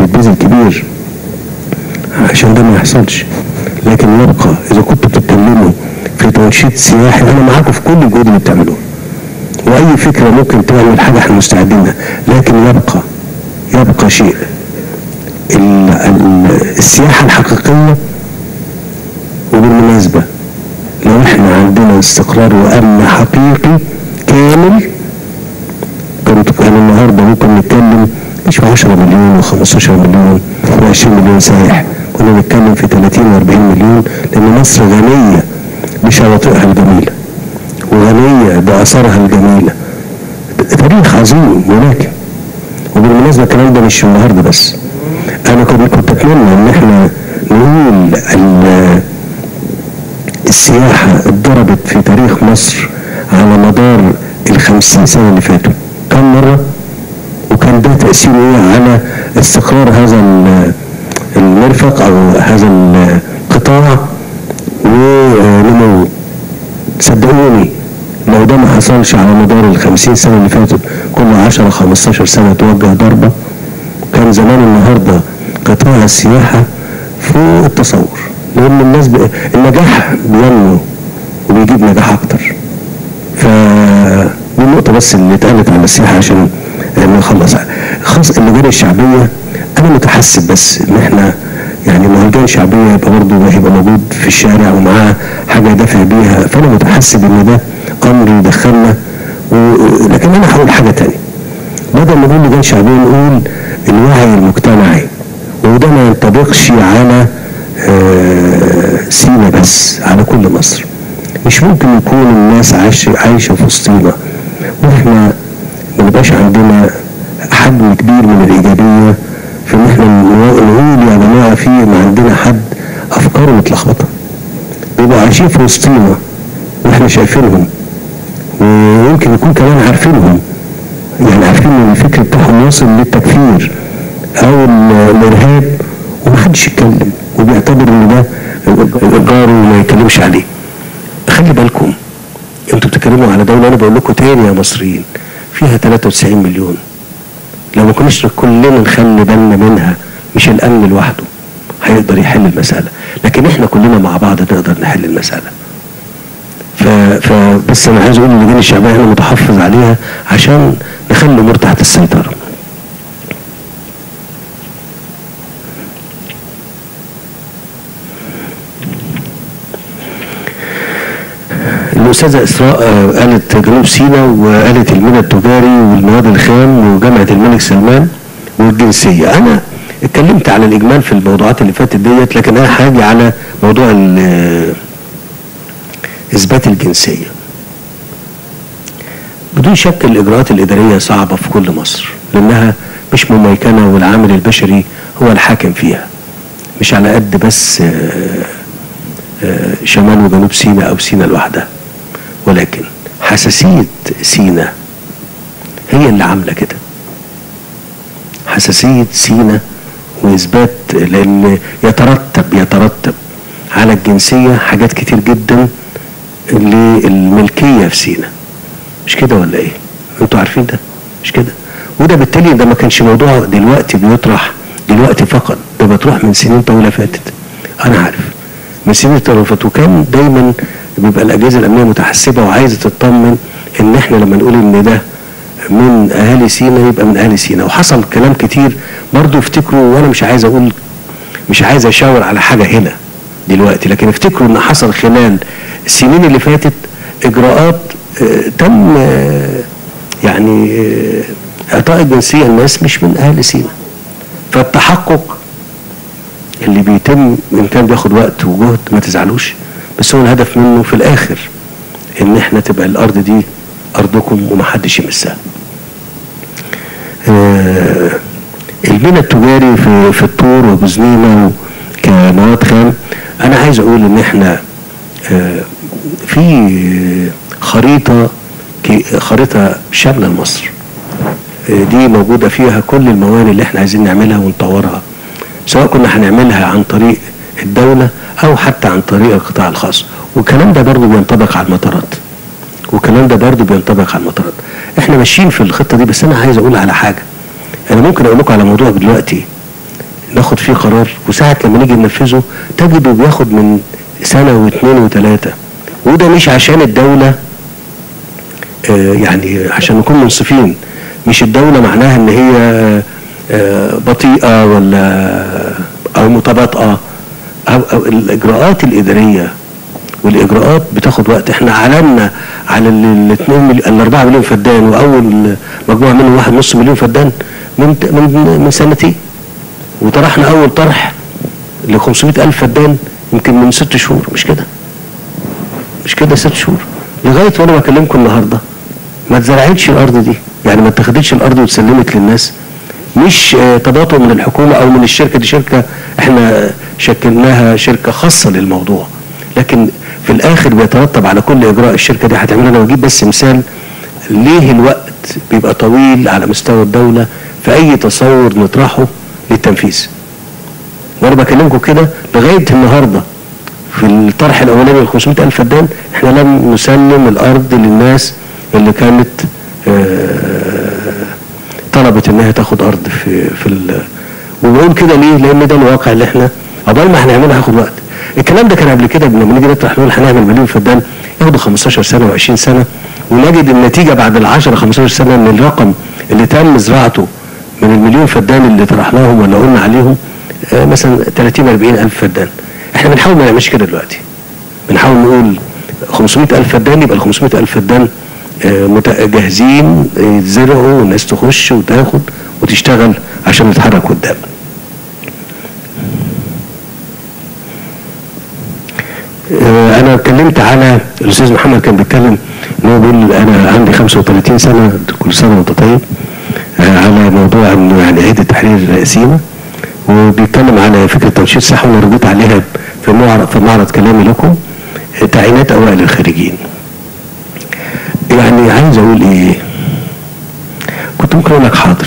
بيتبذل كبير عشان ده ما يحصلش لكن يبقى اذا كنتوا بتتكلموا في تنشيط سياحي انا معاكم في كل الجهود اللي بتعملوها واي فكره ممكن تعمل حاجه احنا مستعدين لها لكن يبقى يبقى شيء ال- ال- السياحه الحقيقيه وبالمناسبه لو احنا عندنا استقرار وامن حقيقي كامل كنت كان النهارده ممكن نتكلم مش في 10 مليون و15 مليون و20 مليون سائح كنا نتكلم في 30 و40 مليون لان مصر غنيه بشواطئها الجميله وغنيه باثارها الجميله تاريخ عظيم ولكن وبالمناسبه الكلام ده مش النهارده بس انا كنت كنت اتمنى ان احنا نقول ال- السياحه اتضربت في تاريخ مصر على مدار الخمسين سنه اللي فاتوا كم مره وكان ده تاثيره ايه على استقرار هذا ال- المرفق او هذا القطاع ونموه صدقوني لو ده ما حصلش على مدار ال 50 سنه اللي فاتت كل 10 15 سنه توجه ضربه كان زمان النهارده قطاع السياحه فوق التصور لان الناس ب... النجاح بينمو وبيجيب نجاح اكتر ف دي النقطة بس اللي اتقالت على السياحة عشان نخلص خاص اللجان الشعبية أنا متحسب بس إن إحنا يعني مهرجان شعبية يبقى برضه هيبقى موجود في الشارع ومعاه حاجة يدافع بيها فأنا متحسب إن ده أمر يدخلنا و... لكن أنا هقول حاجة تانية بدل ما نقول لجان شعبية نقول الوعي المجتمعي وده ما ينطبقش على آه، سينا بس على كل مصر مش ممكن يكون الناس عايشة عايشة في وسطينا واحنا ما نبقاش عندنا حجم كبير من الإيجابية في إن احنا نقول يا جماعة في ما عندنا حد أفكاره متلخبطة بيبقوا عايشين في وسطينا واحنا شايفينهم ويمكن يكون كمان عارفينهم يعني عارفين ان الفكر بتاعهم واصل للتكفير او ال- الارهاب ومحدش يتكلم وبيعتبر ان ده الايجار وما يتكلمش عليه خلي بالكم انتوا بتتكلموا على دوله انا بقول لكم تاني يا مصريين فيها 93 مليون لو ما كناش كلنا نخلي بالنا منها مش الامن لوحده هيقدر يحل المساله لكن احنا كلنا مع بعض نقدر نحل المساله ف... فبس انا عايز اقول اللجان الشعبيه انا متحفظ عليها عشان نخلي الامور تحت السيطره الأستاذة إسراء آه، قالت جنوب سيناء وقالت الميناء التجاري والمواد الخام وجامعة الملك سلمان والجنسية أنا اتكلمت على الإجمال في الموضوعات اللي فاتت ديت لكن أنا حاجة على موضوع ال- إثبات الجنسية بدون شك الإجراءات الإدارية صعبة في كل مصر لأنها مش مميكنة والعامل البشري هو الحاكم فيها مش على قد بس آه، آه، شمال وجنوب سيناء أو سيناء لوحدها ولكن حساسية سينا هي اللي عاملة كده حساسية سينا وإثبات لأن يترتب يترتب على الجنسية حاجات كتير جدا للملكية في سينا مش كده ولا إيه؟ أنتوا عارفين ده مش كده؟ وده بالتالي ده ما كانش موضوع دلوقتي بيطرح دلوقتي فقط ده بيطرح من سنين طويلة فاتت أنا عارف من سنين طويلة فاتت وكان دايما بيبقى الأجهزة الأمنية متحسبة وعايزة تطمن إن إحنا لما نقول إن ده من أهالي سينا يبقى من أهالي سينا وحصل كلام كتير برضو افتكروا وأنا مش عايز أقول مش عايز أشاور على حاجة هنا دلوقتي لكن افتكروا إن حصل خلال السنين اللي فاتت إجراءات آه، تم آه، يعني آه، إعطاء الجنسية لناس مش من أهل سينا فالتحقق اللي بيتم ان كان بياخد وقت وجهد ما تزعلوش بس هو الهدف منه في الاخر ان احنا تبقى الارض دي ارضكم ومحدش يمسها آه البنى التجاري في في الطور وبوزنينا كمواد خام انا عايز اقول ان احنا آه في خريطه كي- خريطه شامله لمصر آه، دي موجوده فيها كل الموانئ اللي احنا عايزين نعملها ونطورها سواء كنا هنعملها عن طريق الدولة أو حتى عن طريق القطاع الخاص والكلام ده برضه بينطبق على المطارات والكلام ده برضه بينطبق على المطارات احنا ماشيين في الخطة دي بس أنا عايز أقول على حاجة أنا ممكن أقول لكم على موضوع دلوقتي ناخد فيه قرار وساعة لما نيجي ننفذه تجده بياخد من سنة واثنين وثلاثة وده مش عشان الدولة آه، يعني عشان نكون منصفين مش الدولة معناها ان هي آه، بطيئة ولا او متباطئة او, أو الاجراءات الادارية والاجراءات بتاخد وقت احنا اعلنا على ال 2 مليون ال 4 مليون فدان واول مجموعه منهم واحد نص مليون فدان من من من سنتين وطرحنا اول طرح ل 500 الف فدان يمكن من ست شهور مش كده مش كده ست شهور لغايه وانا بكلمكم النهارده ما اتزرعتش الارض دي يعني ما اتخذتش الارض واتسلمت للناس مش آه، تباطؤ من الحكومه او من الشركه دي شركه احنا شكلناها شركه خاصه للموضوع لكن في الاخر بيترتب على كل اجراء الشركه دي هتعمله انا بجيب بس مثال ليه الوقت بيبقى طويل على مستوى الدوله في اي تصور نطرحه للتنفيذ وانا بكلمكم كده لغايه النهارده في الطرح الاولاني ال 500 الف فدان احنا لم نسلم الارض للناس اللي كانت آه، طلبت انها تاخد ارض في في ال- وبقول كده ليه؟ لان ده الواقع اللي احنا عقبال ما هنعمله هياخد وقت. الكلام ده كان قبل كده لما نيجي نطرح نقول هنعمل مليون فدان ياخدوا 15 سنه و20 سنه ونجد النتيجه بعد ال 10 15 سنه ان الرقم اللي تم زراعته من المليون فدان اللي طرحناهم ولا قلنا عليهم آه، مثلا 30 40 الف فدان. احنا بنحاول ما نعملش كده دلوقتي. بنحاول نقول 500 الف فدان يبقى ال 500 الف فدان آه، مت- جاهزين آه، يتزرعوا والناس تخش وتاخد وتشتغل عشان نتحرك قدام. آه، انا اتكلمت على الاستاذ محمد كان بيتكلم ان هو بيقول انا عندي 35 سنه كل سنه وانت طيب آه، على موضوع انه يعني عيد التحرير سينا وبيتكلم على فكره تنشيط صحي وانا رديت عليها في معرض في معرض كلامي لكم آه، تعيينات اوائل الخارجين. يعني عايز اقول ايه؟ كنت ممكن اقول لك حاضر.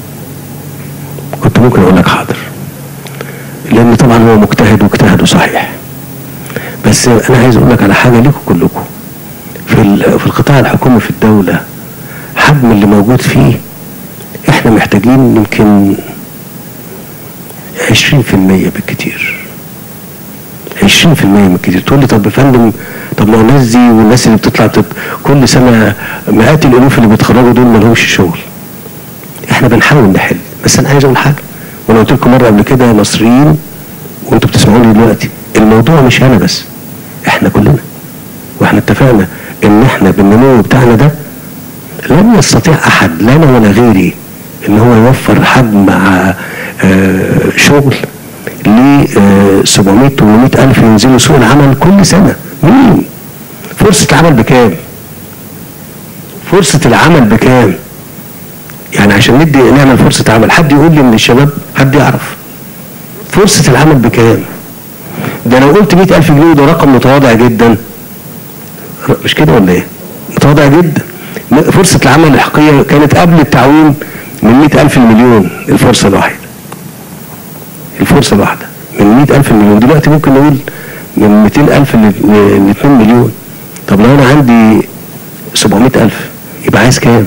كنت ممكن اقول لك حاضر. لان طبعا هو مجتهد واجتهاده صحيح. بس انا عايز اقول لك على حاجه ليكم كلكم في ال- في القطاع الحكومي في الدوله حجم اللي موجود فيه احنا محتاجين يمكن 20% بالكتير 20% من الكتير تقول لي طب يا فندم طب ما هو الناس دي والناس اللي بتطلع بتب... كل سنه مئات الالوف اللي بيتخرجوا دول ما لهمش شغل احنا بنحاول نحل بس انا عايز اقول حاجه وانا قلت لكم مره قبل كده يا مصريين وانتوا بتسمعوني دلوقتي الموضوع مش انا بس احنا كلنا واحنا اتفقنا ان احنا بالنمو بتاعنا ده لن يستطيع احد لا انا ولا غيري ان هو يوفر حجم مع آه، شغل ل 700 800 الف ينزلوا سوق العمل كل سنه مين فرصه العمل بكام فرصه العمل بكام يعني عشان ندي نعمل فرصه عمل حد يقول لي من الشباب حد يعرف فرصه العمل بكام ده لو قلت 100000 جنيه ده رقم متواضع جدا مش كده ولا ايه؟ متواضع جدا فرصة العمل الحقيقية كانت قبل التعويم من 100000 المليون الفرصة الواحدة الفرصة الواحدة من 100000 المليون دلوقتي ممكن نقول من 200000 ل 2 مليون طب لو انا عندي 700000 يبقى عايز كام؟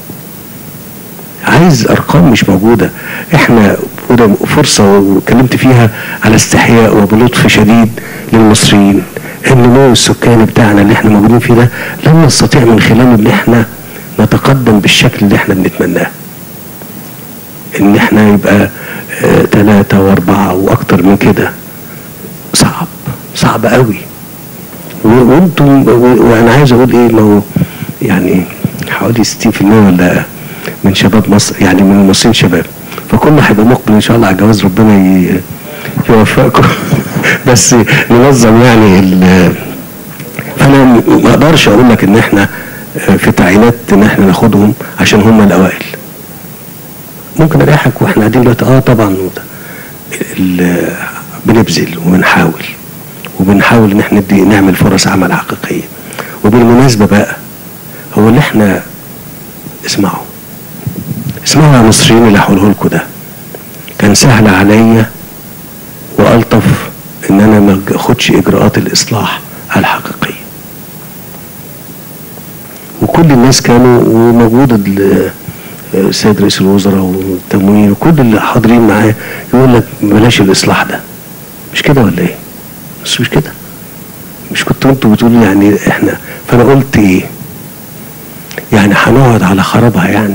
عايز ارقام مش موجوده احنا وده فرصه واتكلمت فيها على استحياء وبلطف شديد للمصريين النمو السكاني بتاعنا اللي احنا موجودين فيه ده لن نستطيع من خلاله ان احنا نتقدم بالشكل اللي احنا بنتمناه ان احنا يبقى اه ثلاثة واربعة واكتر من كده صعب صعب قوي و- وانتم و- وانا عايز اقول ايه ما هو يعني حوالي 60% ولا من شباب مصر يعني من المصريين شباب فكله هيبقى مقبل ان شاء الله على الجواز ربنا ي- يوفقكم بس ننظم يعني ال- فانا ما اقدرش اقول لك ان احنا في تعيينات ان احنا ناخدهم عشان هم الاوائل ممكن اريحك واحنا قاعدين دلوقتي اه طبعا وده. ال- بنبذل وبنحاول وبنحاول ان احنا ندي نعمل فرص عمل حقيقيه وبالمناسبه بقى هو اللي احنا اسمعوا اسمعوا يا مصريين اللي هقوله لكم ده كان سهل عليا والطف ان انا ما اخدش اجراءات الاصلاح الحقيقيه وكل الناس كانوا وموجود ال- السيد رئيس الوزراء والتموين وكل اللي حاضرين معاه يقول لك بلاش الاصلاح ده مش كده ولا ايه؟ بس مش كده مش كنتوا انتوا بتقولوا يعني احنا فانا قلت ايه؟ يعني هنقعد على خرابها يعني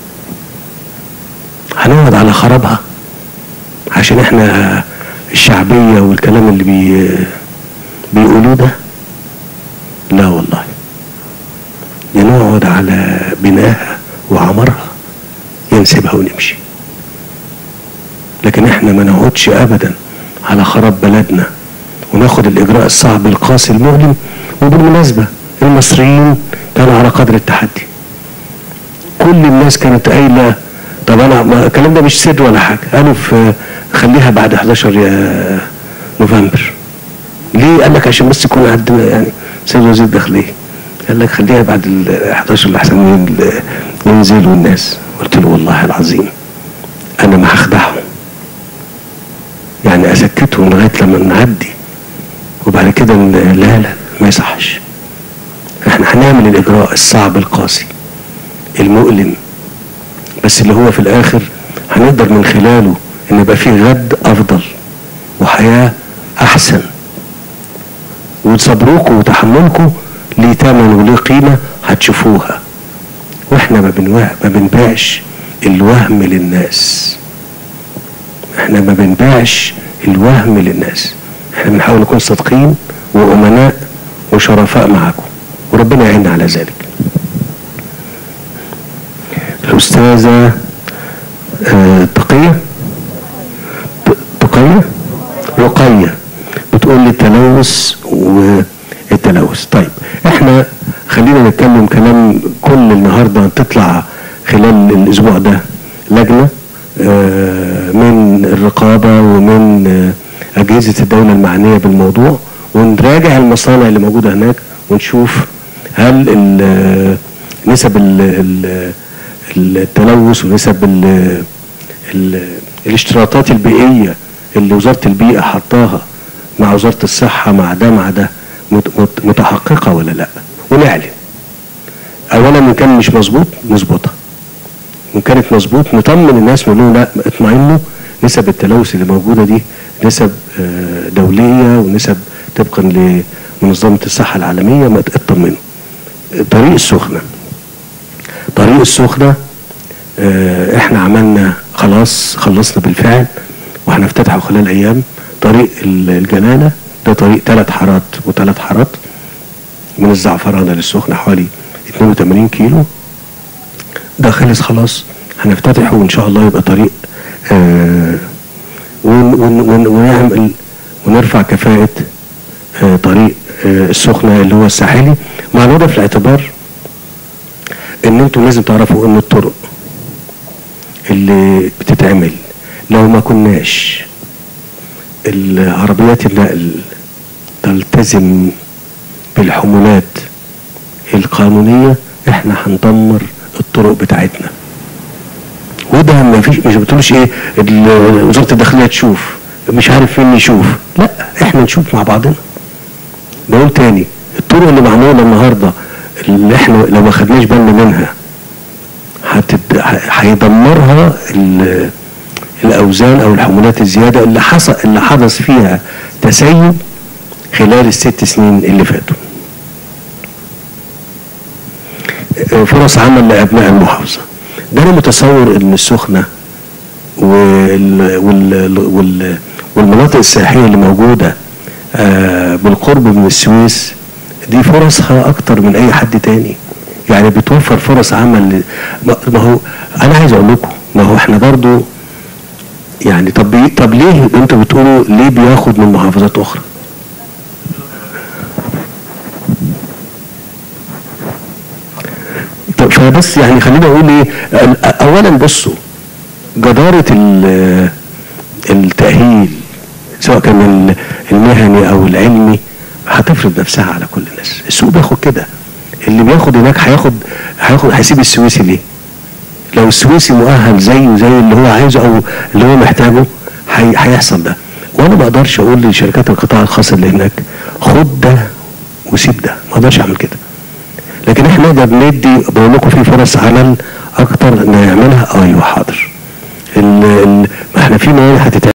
هنقعد على خرابها عشان احنا الشعبية والكلام اللي بي بيقولوه ده لا والله يا نقعد على بناها وعمرها يا نسيبها ونمشي لكن احنا ما نقعدش ابدا على خراب بلدنا وناخد الاجراء الصعب القاسي المؤلم وبالمناسبه المصريين كانوا على قدر التحدي كل الناس كانت قايله طب انا ما الكلام ده مش سر ولا حاجه قالوا في خليها بعد 11 يا نوفمبر ليه قال لك عشان بس يكون عندنا يعني سيد وزير الداخليه قال لك خليها بعد ال 11 لحسن ينزلوا الناس قلت له والله العظيم انا ما هخدعهم يعني اسكتهم لغايه لما نعدي وبعد كده لا لا ما يصحش احنا هنعمل الاجراء الصعب القاسي المؤلم بس اللي هو في الاخر هنقدر من خلاله ان يبقى فيه غد افضل وحياه احسن وصبركم وتحملكم ليه ثمن وليه قيمه هتشوفوها واحنا ما بنوع ما بنبيعش الوهم للناس احنا ما بنبيعش الوهم للناس احنا بنحاول نكون صادقين وامناء وشرفاء معاكم وربنا يعيننا على ذلك الأستاذة آه تقية تقية رقية بتقول لي التلوث والتلوث طيب احنا خلينا نتكلم كلام كل النهارده تطلع خلال الاسبوع ده لجنه آه من الرقابه ومن آه اجهزه الدوله المعنيه بالموضوع ونراجع المصانع اللي موجوده هناك ونشوف هل ال نسب ال التلوث ونسب ال ال الاشتراطات البيئيه اللي وزاره البيئه حطاها مع وزاره الصحه مع ده مع ده متحققه ولا لا ونعلن اولا ان كان مش مظبوط نظبطها وان كانت مظبوط نطمن الناس نقول لهم لا اطمئنوا نسب التلوث اللي موجوده دي نسب دوليه ونسب طبقا لمنظمه الصحه العالميه ما اطمنوا طريق السخنه طريق السخنه اه احنا عملنا خلاص خلصنا بالفعل وهنفتتحه خلال ايام طريق الجلاله ده طريق ثلاث حارات وثلاث حارات من الزعفرانه للسخنه حوالي 82 كيلو ده خلص خلاص هنفتتحه وان شاء الله يبقى طريق اه ون ون ون ونعمل ونرفع كفاءه اه طريق السخنه اللي هو الساحلي مع الوضع في الاعتبار ان انتوا لازم تعرفوا ان الطرق اللي بتتعمل لو ما كناش العربيات النقل تلتزم بالحمولات القانونية احنا هندمر الطرق بتاعتنا وده ما فيش مش بتقولش ايه وزارة الداخلية تشوف مش عارف مين يشوف لا احنا نشوف مع بعضنا بقول تاني الطرق اللي معمولة النهارده اللي احنا لو ما خدناش بالنا منها هتد... هيدمرها ال... الاوزان او الحمولات الزياده اللي حصل اللي حدث فيها تسيب خلال الست سنين اللي فاتوا. فرص عمل لابناء المحافظه. ده انا متصور ان السخنه وال... وال... وال... والمناطق السياحيه اللي موجوده آه بالقرب من السويس دي فرصها اكتر من اي حد تاني يعني بتوفر فرص عمل ما هو انا عايز اقول لكم ما هو احنا برضو يعني طب طب ليه انتوا بتقولوا ليه بياخد من محافظات اخرى طب فبس يعني خليني اقول ايه اولا بصوا جدارة التأهيل سواء كان المهني او العلمي هتفرض نفسها على كل الناس السوق بياخد كده اللي بياخد هناك هياخد هياخد هيسيب السويسي ليه لو السويسي مؤهل زيه زي اللي هو عايزه او اللي هو محتاجه هي هيحصل ده وانا ما اقدرش اقول لشركات القطاع الخاص اللي هناك خد ده وسيب ده ما اقدرش اعمل كده لكن احنا نقدر ندي بقول لكم في فرص عمل اكتر انه يعملها ايوه حاضر ال- ال- ما احنا في موانئ هتتعمل